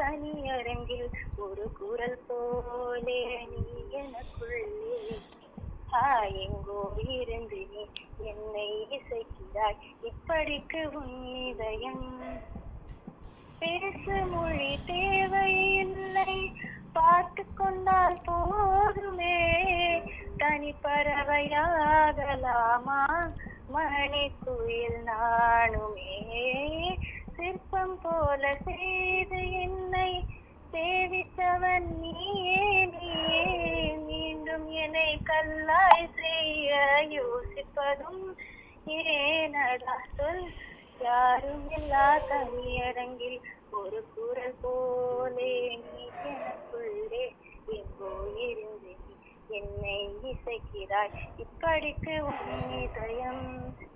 தனியரங்கில் ஒரு குரல் போலே நீ எனக்குள்ளே ஆ எங்கோ இருந்து நீ என்னை இசைக்கிறாய் இப்படிக்கு உன் இதயம் பேசு மொழி தேவையில்லை பார்த்து கொண்டால் போதுமே தனி பறவையாகலாமா மணி குயில் நானுமே சிற்பம் போல செய்து என்னை சேவித்தவன் நீயே நீயே மீண்டும் என்னை கல்லாய் செய்ய யோசிப்பதும் ஏனடா சொல் யாரும் இல்லா தனியரங்கில் ஒரு குரல் போலே நீ எனக்குள்ளே எங்கோ இருந்து நீ என்னை இசைக்கிறாய் இப்படிக்கு உன் இதயம்